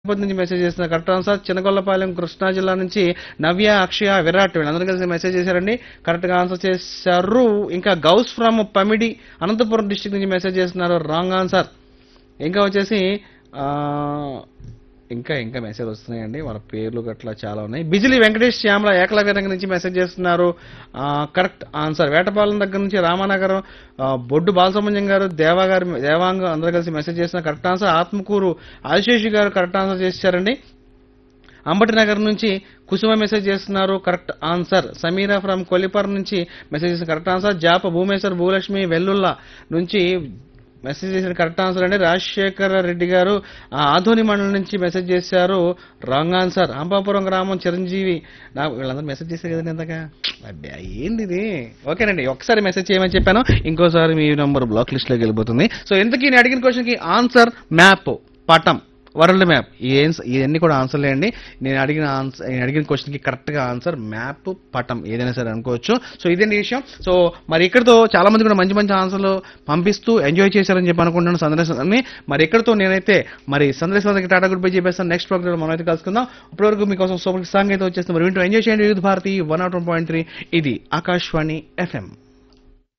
తిరుపతి నుంచి మెసేజ్ చేస్తున్న correct answer Chinna Gollapalem Krishna జిల్లా నుంచి నవ్య అక్షయ విరాట్ వీళ్ళందరూ కలిసి మెసేజ్ చేశారండి కరెక్ట్ గా ఆన్సర్ చేశారు ఇంకా గౌస్ ఫ్రమ్ పమిడి అనంతపురం డిస్టిక్ నుంచి మెసేజ్ చేస్తున్నారు రాంగ్ ఆన్సర్ ఇంకా వచ్చేసి ఆ, ఇంకా ఇంకా మెసేజ్ వస్తున్నాయండి వాళ్ళ పేర్లు గట్లా చాలా ఉన్నాయి బిజిలి వెంకటేష్ శ్యామల ఏకలవ్య దగ్గర నుంచి మెసేజ్ చేస్తున్నారు ఆ, కరెక్ట్ ఆన్సర్ వేటపాలెం దగ్గర నుంచి రామానగరం ఆ, బొడ్డు బాలసుబ్రహ్మణ్యం గారు దేవా గారు దేవాంగ అందరూ కలిసి మెసేజ్ చేస్తున్నారు కరెక్ట్ ఆన్సర్ ఆత్మకూరు ఆశేషి గారు కరెక్ట్ ఆన్సర్ చేశారండి అంబటి నగర్ నుంచి కుసుమ మెసేజ్ చేస్తున్నారు correct answer Sameera from Kolipar నుంచి మెసేజ్ చేసిన కరెక్ట్ ఆన్సర్ జాప భూమేశ్వర్ భూలక్ష్మి వెల్లుల్లా నుంచి మెసేజ్ చేసిన కరెక్ట్ ఆన్సర్ అండి రాజశేఖర రెడ్డి గారు ఆ, ఆధోని మండలం నుంచి మెసేజ్ చేశారు రాంగ్ ఆన్సర్ అంబాపురం గ్రామం చిరంజీవి నాకు వీళ్ళందరూ మెసేజ్ చేశారు కదండి ఇంతగా అబ్బే ఏంది ఇది ఓకేనండి ఒకసారి మెసేజ్ చేయమని చెప్పాను ఇంకోసారి మీ నంబర్ బ్లాక్ లిస్ట్ లోకి వెళ్ళిపోతుంది సో ఎందుకు నేను అడిగిన క్వశ్చన్ కి ఆన్సర్ మ్యాప్ పటం వరల్డ్ మ్యాప్ ఏం ఇవన్నీ కూడా ఆన్సర్లే అండి నేను అడిగిన ఆన్సర్ నేను అడిగిన క్వశ్చన్కి కరెక్ట్గా ఆన్సర్ మ్యాప్ పటం ఏదైనా సరే అనుకోవచ్చు సో ఇదండి విషయం సో మరి ఇక్కడతో చాలా మంది కూడా మంచి మంచి ఆన్సర్లు పంపిస్తూ ఎంజాయ్ చేశారని చెప్పి అనుకుంటున్నాను సందర్శనాన్ని మరి ఇక్కడతో నేనైతే మరి సందర్శనానికి టాటా గుడ్ బై చెప్పేస్తాను నెక్స్ట్ ప్రోగ్రామ్ మనం అయితే కలుసుకుందాం ఇప్పటివరకు మీకోసం సూపర్ సాంగ్ అయితే వచ్చేస్తుంది మరి వింటూ ఎంజాయ్ చేయండి youth Bharati one naught one point three ఇది ఆకాశవాణి ఎఫ్ఎం